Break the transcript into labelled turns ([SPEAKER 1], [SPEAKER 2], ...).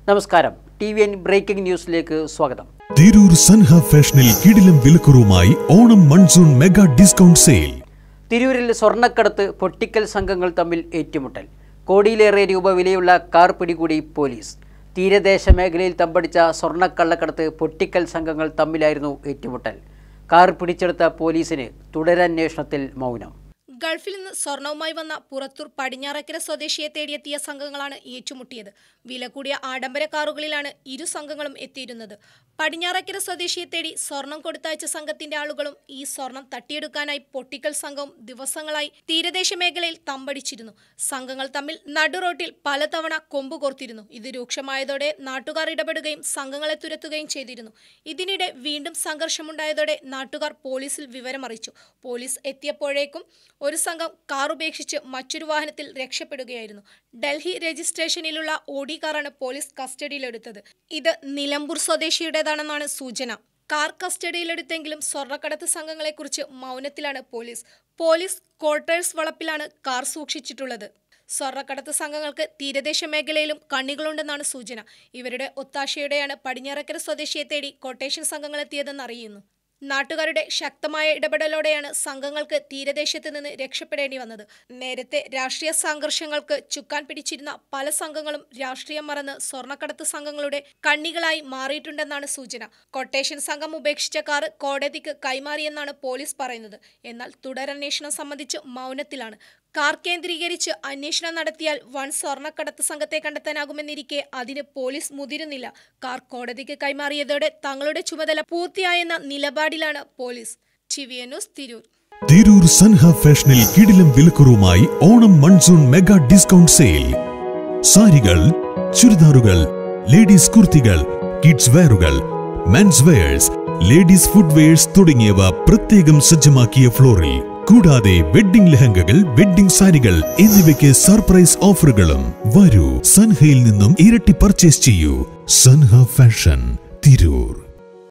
[SPEAKER 1] നമസ്കാരം T V N breaking ന്യൂസിലേക്ക് സ്വാഗതം
[SPEAKER 2] തിരൂർ സൻഹ ഫാഷനിൽ കിടിലം വിലക്കുറവുമായി Onam monsoon mega discount sale
[SPEAKER 1] തിരൂരിൽ സ്വർണ്ണക്കടത്ത് പൊട്ടിക്കൽ സംഘങ്ങൾ തമ്മിൽ ഏറ്റുമുട്ടൽ കോടിയിലേറെ രൂപ വിലയുള്ള കാർ പിടികൂടി പോലീസ് തീരദേശ മേഖലയിൽ തമ്പടിച്ച സ്വർണ്ണക്കള്ളക്കടത്ത് പൊട്ടിക്കൽ സംഘങ്ങൾ തമ്മിലായിരുന്നു ഏറ്റുമുട്ടൽ കാർ പിടിച്ചെടുത്ത പോലീസിന് തുടരന്വേഷണത്തിൽ മൗനം
[SPEAKER 3] ഗൾഫിൽ നിന്ന് സ്വർണവുമായി വന്ന പുറത്തൂർ പടിഞ്ഞാറക്കര സ്വദേശിയെ തേടിയെത്തിയ സംഘങ്ങളാണ് ഏറ്റുമുട്ടിയത് വില കൂടിയ ആഡംബര കാറുകളിലാണ് ഇരു സംഘങ്ങളും എത്തിയിരുന്നത് പടിഞ്ഞാറക്കര സ്വദേശിയെ തേടി സ്വർണം കൊടുത്തയച്ച സംഘത്തിന്റെ ആളുകളും ഈ സ്വർണം തട്ടിയെടുക്കാനായി പൊട്ടിക്കൽ സംഘവും ദിവസങ്ങളായി തീരദേശ മേഖലയിൽ തമ്പടിച്ചിരുന്നു സംഘങ്ങൾ തമ്മിൽ നടുറോട്ടിൽ പലതവണ കൊമ്പ് കോർത്തിരുന്നു ഇത് രൂക്ഷമായതോടെ നാട്ടുകാർ ഇടപെടുകയും സംഘങ്ങളെ തുരത്തുകയും ചെയ്തിരുന്നു ഇതിനിടെ വീണ്ടും സംഘർഷമുണ്ടായതോടെ നാട്ടുകാർ പോലീസിൽ വിവരമറിയിച്ചു പോലീസ് എത്തിയപ്പോഴേക്കും ഒരു സംഘം കാർ ഉപേക്ഷിച്ച് മറ്റൊരു വാഹനത്തിൽ രക്ഷപ്പെടുകയായിരുന്നു ഡൽഹി രജിസ്ട്രേഷനിലുള്ള ഓഡി കാറാണ് പോലീസ് കസ്റ്റഡിയിലെടുത്തത് ഇത് നിലമ്പൂർ സ്വദേശിയുടേതാണെന്നാണ് സൂചന കാർ കസ്റ്റഡിയിലെടുത്തെങ്കിലും സ്വർണ്ണക്കടത്ത് സംഘങ്ങളെക്കുറിച്ച് മൗനത്തിലാണ് പോലീസ് പോലീസ് ക്വാർട്ടേഴ്സ് വളപ്പിലാണ് കാർ സൂക്ഷിച്ചിട്ടുള്ളത് സ്വർണ്ണക്കടത്ത് സംഘങ്ങൾക്ക് തീരദേശ മേഖലയിലും കണ്ണികളുണ്ടെന്നാണ് സൂചന ഇവരുടെ ഒത്താശയോടെയാണ് പടിഞ്ഞാറക്കര സ്വദേശിയെ തേടി കൊട്ടേഷൻ സംഘങ്ങളെത്തിയതെന്ന് അറിയുന്നു നാട്ടുകാരുടെ ശക്തമായ ഇടപെടലോടെയാണ് സംഘങ്ങൾക്ക് തീരദേശത്ത് നിന്ന് രക്ഷപ്പെടേണ്ടി വന്നത് നേരത്തെ രാഷ്ട്രീയ സംഘർഷങ്ങൾക്ക് ചുക്കാൻ പിടിച്ചിരുന്ന പല സംഘങ്ങളും രാഷ്ട്രീയം മറന്ന് സ്വർണ്ണക്കടത്ത് സംഘങ്ങളുടെ കണ്ണികളായി മാറിയിട്ടുണ്ടെന്നാണ് സൂചന കൊട്ടേഷൻ സംഘം ഉപേക്ഷിച്ച കാർ കോടതിക്ക് കൈമാറിയെന്നാണ് പോലീസ് പറയുന്നത് എന്നാൽ തുടരന്വേഷണം സംബന്ധിച്ച് മൗനത്തിലാണ് കാർ കേന്ദ്രീകരിച്ച് അന്വേഷണം നടത്തിയാൽ വൻ സ്വർണ്ണക്കടത്ത് സംഘത്തെ കണ്ടെത്താനാകുമെന്നിരിക്കെ അതിന് പോലീസ് മുതിരുന്നില്ല കാർ കോടതിക്ക് കൈമാറിയതോടെ തങ്ങളുടെ ചുമതല പൂർത്തിയായെന്ന നിലപാടിലാണ് police T V N news Tirur
[SPEAKER 2] Tirur Sanha ഫാഷനിൽ കിടിലം വിലക്കുറവുമായി Onam monsoon mega discount sale സാരികൾ ചുരിദാറുകൾ ലേഡീസ് കുർത്തികൾ കിഡ്സ് വെയറുകൾ mens wears ladies foot wears തുടങ്ങിയവ പ്രത്യേകം സജ്ജമാക്കിയ ഫ്ലോറിൽ കൂടാതെ വെഡ്ഡിംഗ് ലെഹങ്കകൾ വെഡ്ഡിംഗ് സാരികൾ എന്നിവയ്ക്ക് സർപ്രൈസ് ഓഫറുകളും വരൂ സൻഹയിൽ നിന്നും ഇരട്ടി പർച്ചേസ് ചെയ്യൂ സൻഹ ഫാഷൻ തിരൂർ